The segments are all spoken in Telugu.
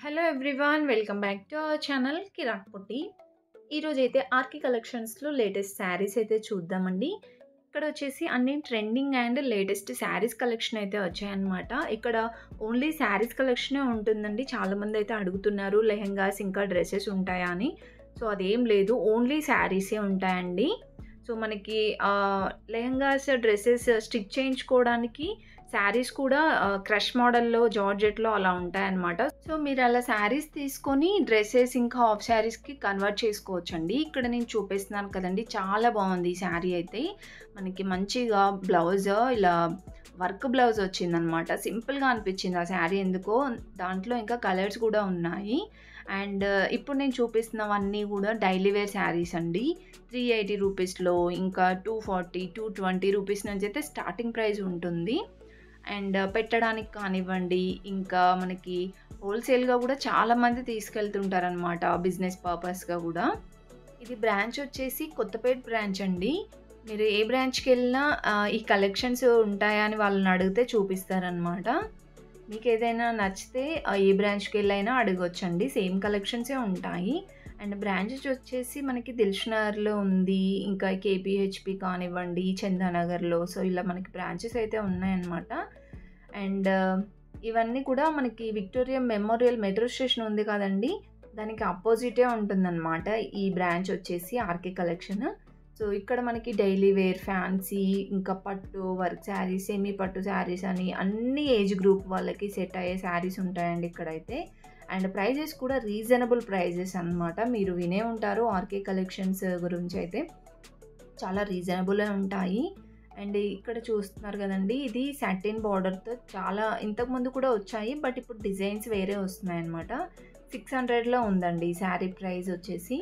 Hello everyone welcome back to our channel Kirrak Potti ఈరోజైతే ఆర్కి కలెక్షన్స్లో లేటెస్ట్ శారీస్ అయితే చూద్దామండి ఇక్కడ వచ్చేసి అన్ని trending and latest saris collection అయితే వచ్చాయన్నమాట ఇక్కడ ఓన్లీ శారీస్ కలెక్షనే ఉంటుందండి చాలామంది అయితే అడుగుతున్నారు లెహెంగాస్ ఇంకా డ్రెస్సెస్ ఉంటాయా అని సో అదేం లేదు ఓన్లీ శారీసే ఉంటాయండి సో మనకి లెహంగాస్ డ్రెస్సెస్ స్టిచ్ చేయించుకోవడానికి శారీస్ కూడా క్రష్ మోడల్లో జార్జెట్లో అలా ఉంటాయన్నమాట సో మీరు అలా శారీస్ తీసుకొని డ్రెస్సెస్ ఇంకా హాఫ్ శారీస్కి కన్వర్ట్ చేసుకోవచ్చండి ఇక్కడ నేను చూపిస్తున్నాను కదండి చాలా బాగుంది ఈ శారీ అయితే మనకి మంచిగా బ్లౌజ్ ఇలా వర్క్ బ్లౌజ్ వచ్చిందనమాట సింపుల్గా అనిపించింది ఆ శారీ ఎందుకో దాంట్లో ఇంకా కలర్స్ కూడా ఉన్నాయి అండ్ ఇప్పుడు నేను చూపిస్తున్నవన్నీ కూడా డైలీ వేర్ శారీస్ అండి త్రీ ఎయిటీ రూపీస్లో ఇంకా two forty two twenty rupees నుంచి అయితే స్టార్టింగ్ ప్రైస్ ఉంటుంది అండ్ పెట్టడానికి కానివ్వండి ఇంకా మనకి హోల్సేల్గా కూడా చాలామంది తీసుకెళ్తుంటారనమాట బిజినెస్ పర్పస్గా కూడా ఇది బ్రాంచ్ వచ్చేసి కొత్తపేట బ్రాంచ్ అండి మీరు ఏ బ్రాంచ్కి వెళ్ళినా ఈ కలెక్షన్స్ ఉంటాయా అని వాళ్ళని అడిగితే చూపిస్తారనమాట మీకు ఏదైనా నచ్చితే ఏ బ్రాంచ్కి వెళ్ళైనా అడగొచ్చండి సేమ్ కలెక్షన్సే ఉంటాయి అండ్ బ్రాంచెస్ వచ్చేసి మనకి దిల్షునగర్లో ఉంది ఇంకా కేపీహెచ్పి కానివ్వండి చందానగర్లో సో ఇలా మనకి బ్రాంచెస్ అయితే ఉన్నాయన్నమాట అండ్ ఇవన్నీ కూడా మనకి విక్టోరియా మెమోరియల్ మెట్రో స్టేషన్ ఉంది కదండి దానికి అపోజిటే ఉంటుందన్నమాట ఈ బ్రాంచ్ వచ్చేసి ఆర్కే కలెక్షన్ సో ఇక్కడ మనకి డైలీ వేర్ ఫ్యాన్సీ ఇంకా పట్టు వర్క్ శారీస్ సెమీ పట్టు శారీస్ అని అన్ని ఏజ్ గ్రూప్ వాళ్ళకి సెట్ అయ్యే శారీస్ ఉంటాయండి ఇక్కడైతే అండ్ ప్రైజెస్ కూడా రీజనబుల్ ప్రైజెస్ అనమాట మీరు వినే ఉంటారు ఆర్కే కలెక్షన్స్ గురించి అయితే చాలా రీజనబుల్ ఉంటాయి అండ్ ఇక్కడ చూస్తున్నారు కదండి ఇది సాటిన్ బార్డర్తో చాలా ఇంతకుముందు కూడా వచ్చాయి బట్ ఇప్పుడు డిజైన్స్ వేరే వస్తున్నాయి అనమాట సిక్స్ హండ్రెడ్లో ఉందండి ఈ శారీ ప్రైస్ వచ్చేసి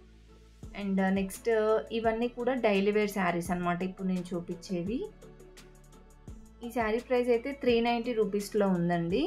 అండ్ నెక్స్ట్ ఇవన్నీ కూడా డైలీ వేర్ శారీస్ అనమాట ఇప్పుడు నేను చూపించేవి ఈ శారీ ప్రైస్ అయితే త్రీ నైంటీ రూపీస్లో ఉందండి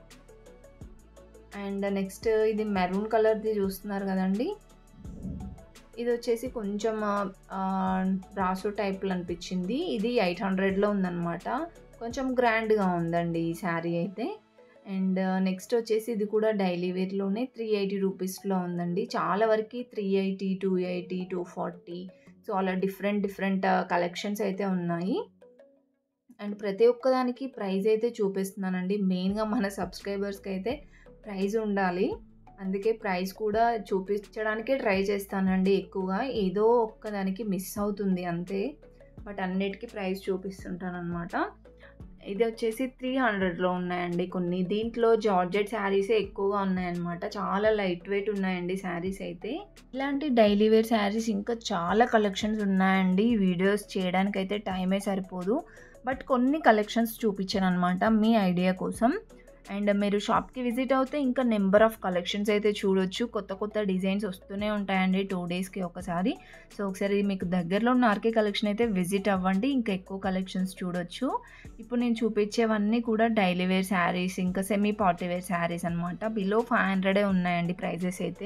అండ్ నెక్స్ట్ ఇది మెరూన్ కలర్ది చూస్తున్నారు కదండి ఇది వచ్చేసి కొంచెం బ్రాసో టైప్లో అనిపించింది ఇది ఎయిట్ హండ్రెడ్లో ఉందన్నమాట కొంచెం గ్రాండ్గా ఉందండి ఈ శారీ అయితే అండ్ నెక్స్ట్ వచ్చేసి ఇది కూడా డైలీ వేర్లోనే త్రీ ఎయిటీ రూపీస్లో ఉందండి చాలా వరకు three eighty two eighty two forty so అలా డిఫరెంట్ డిఫరెంట్ కలెక్షన్స్ అయితే ఉన్నాయి అండ్ ప్రతి ఒక్కదానికి ప్రైస్ అయితే చూపిస్తున్నానండి మెయిన్గా మన సబ్స్క్రైబర్స్కి అయితే ప్రైస్ ఉండాలి అందుకే ప్రైస్ కూడా చూపించడానికే ట్రై చేస్తానండి ఎక్కువగా ఏదో ఒక్కదానికి మిస్ అవుతుంది అంతే బట్ అన్నిటికీ ప్రైస్ చూపిస్తుంటాను అనమాట ఇది వచ్చేసి త్రీ హండ్రెడ్లో ఉన్నాయండి కొన్ని దీంట్లో జార్జెట్ శారీసే ఎక్కువగా ఉన్నాయన్నమాట చాలా లైట్ వెయిట్ ఉన్నాయండి శారీస్ అయితే ఇలాంటి డైలీ వేర్ శారీస్ ఇంకా చాలా కలెక్షన్స్ ఉన్నాయండి వీడియోస్ చేయడానికి అయితే టైమే సరిపోదు బట్ కొన్ని కలెక్షన్స్ చూపించాను అనమాట మీ ఐడియా కోసం అండ్ మీరు షాప్కి విజిట్ అవుతే ఇంకా నెంబర్ ఆఫ్ కలెక్షన్స్ అయితే చూడొచ్చు కొత్త కొత్త డిజైన్స్ వస్తూనే ఉంటాయండి టూ డేస్కి ఒకసారి సో ఒకసారి మీకు దగ్గరలో ఉన్న ఆర్కే కలెక్షన్ అయితే విజిట్ అవ్వండి ఇంకా ఎక్కువ కలెక్షన్స్ చూడొచ్చు ఇప్పుడు నేను చూపించేవన్నీ కూడా డైలీ వేర్ శారీస్ ఇంకా సెమీ పార్టీ వేర్ శారీస్ అనమాట బిలో ఫైవ్ హండ్రెడే ఉన్నాయండి ప్రైజెస్ అయితే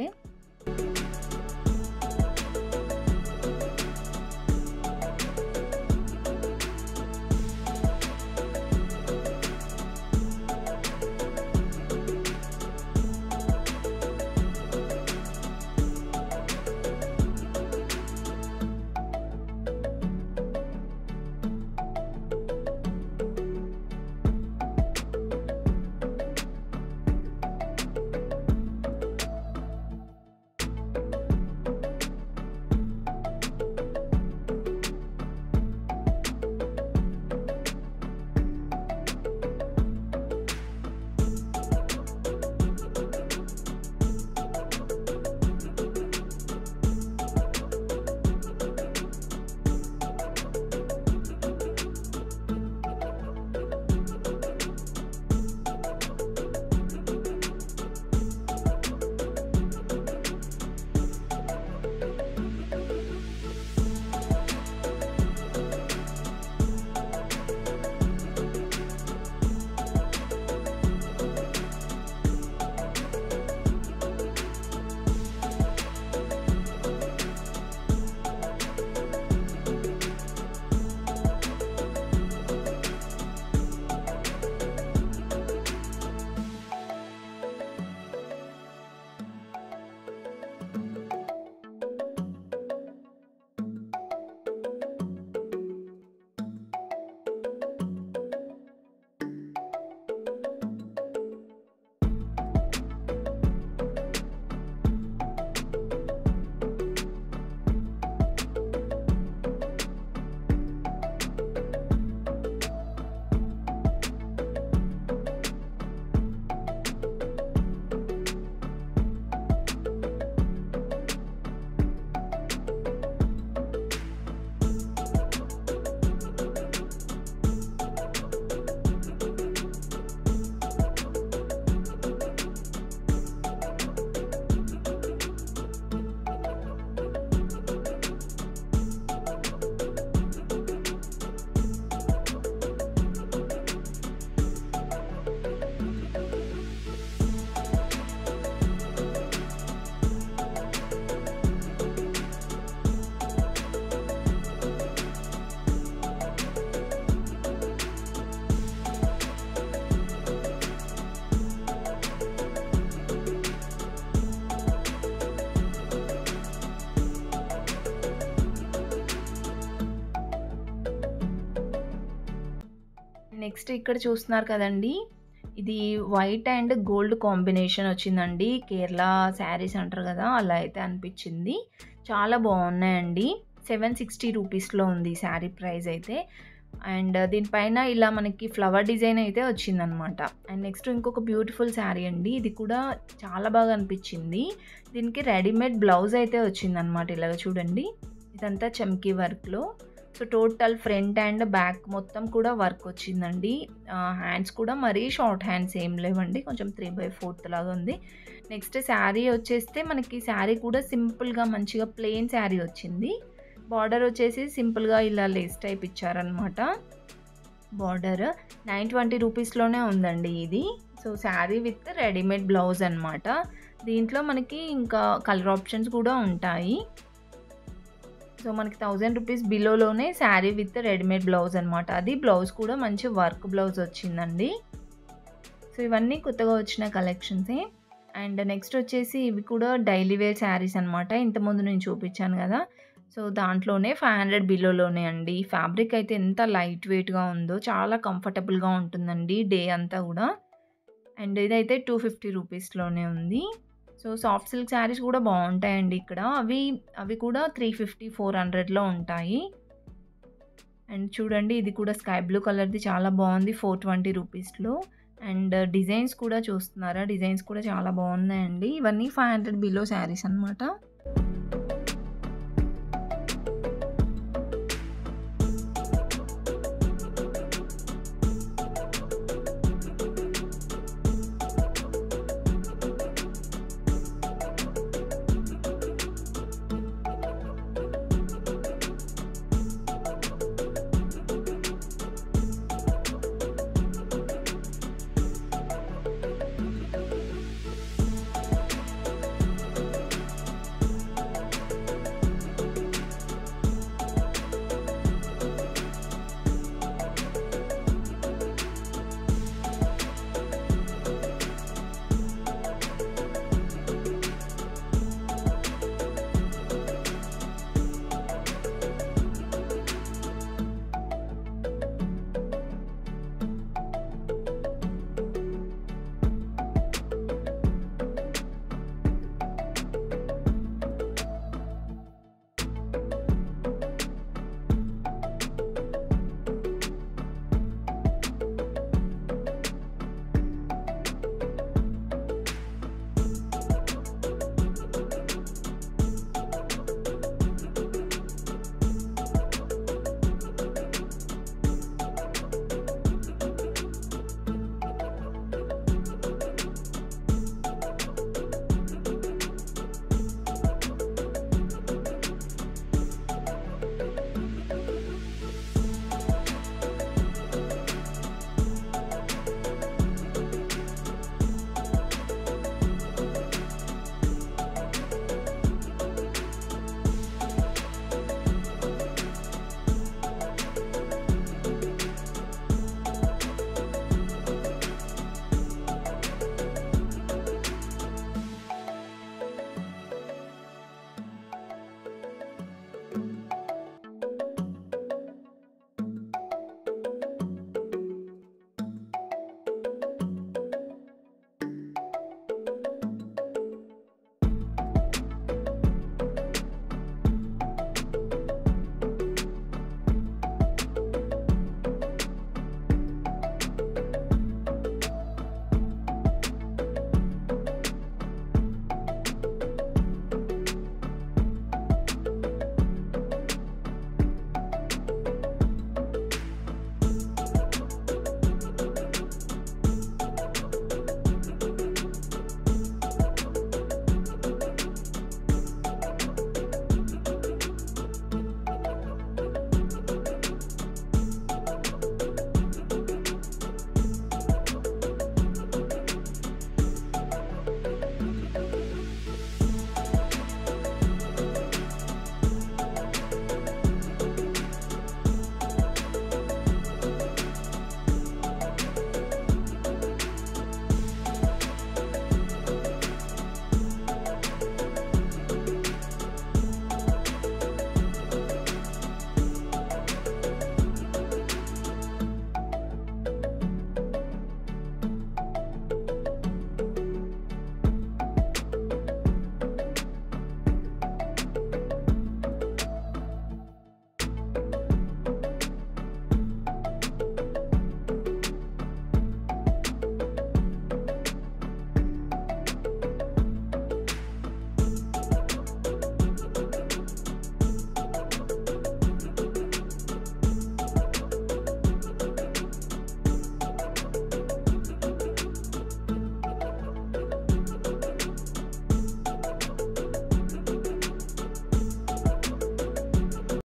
నెక్స్ట్ ఇక్కడ చూస్తున్నారు కదండీ! ఇది వైట్ అండ్ గోల్డ్ కాంబినేషన్ వచ్చిందండి. కేరళ శారీస్ అంటారు కదా! అలా అయితే అనిపించింది. చాలా బాగున్నాయండి. 760 రూపీస్‌లో ఉంది ఈ శారీ ప్రైస్ అయితే. అండ్ దీనిపైన ఇలా మనకి ఫ్లవర్ డిజైన్ అయితే వచ్చిందనమాట. అండ్ నెక్స్ట్ ఇంకొక బ్యూటిఫుల్ శారీ అండి. ఇది కూడా చాలా బాగా అనిపించింది. దీనికి రెడీమేడ్ బ్లౌజ్ అయితే వచ్చిందనమాట. ఇలాగ చూడండి. ఇదంతా చమ్కీ వర్క్‌లో. So, total front and back మొత్తం కూడా వర్క్ వచ్చిందండి. ఆహ్, హ్యాండ్స్ కూడా మరీ షార్ట్ హ్యాండ్స్ ఏం లేవండి. కొంచెం 3/4 లాగా ఉంది. నెక్స్ట్ శారీ వచ్చేస్తే మనకి శారీ కూడా సింపుల్‌గా మంచిగా ప్లెయిన్ శారీ వచ్చింది. బార్డర్ వచ్చేసి సింపుల్‌గా ఇలా లేస్ టైప్ ఇచ్చారనమాట. బార్డర్ 920 రూపీస్‌లోనే ఉందండి ఇది. So, sari with readymade blouse అనమాట. దీంట్లో మనకి ఇంకా కలర్ ఆప్షన్స్ కూడా ఉంటాయి. సో, మనకి 1000 రూపీస్ బిలోలోనే శారీ విత్ రెడీమేడ్ బ్లౌజ్ అనమాట. అది బ్లౌజ్ కూడా మంచి వర్క్ బ్లౌజ్ వచ్చిందండి. సో, ఇవన్నీ కొత్తగా వచ్చిన కలెక్షన్సే. అండ్ నెక్స్ట్ వచ్చేసి ఇవి కూడా డైలీ వేర్ శారీస్ అనమాట. ఇంతకుముందు నేను చూపించాను కదా! సో, దాంట్లోనే 500 బిలోలోనే అండి. ఫ్యాబ్రిక్ అయితే ఎంత లైట్ వెయిట్‌గా ఉందో చాలా కంఫర్టబుల్‌గా ఉంటుందండి డే అంతా కూడా. అండ్ ఇదైతే 250 రూపీస్‌లోనే ఉంది. సో, సాఫ్ట్ సిల్క్ శారీస్ కూడా బాగుంటాయండి ఇక్కడ. అవి అవి కూడా 350, 400లో ఉంటాయి. అండ్ చూడండి ఇది కూడా స్కై బ్లూ కలర్‌ది చాలా బాగుంది. 420 రూపీస్‌లో. అండ్ డిజైన్స్ కూడా చూస్తున్నారా? డిజైన్స్ కూడా చాలా బాగున్నాయండి. ఇవన్నీ 500 బిలో శారీస్ అనమాట.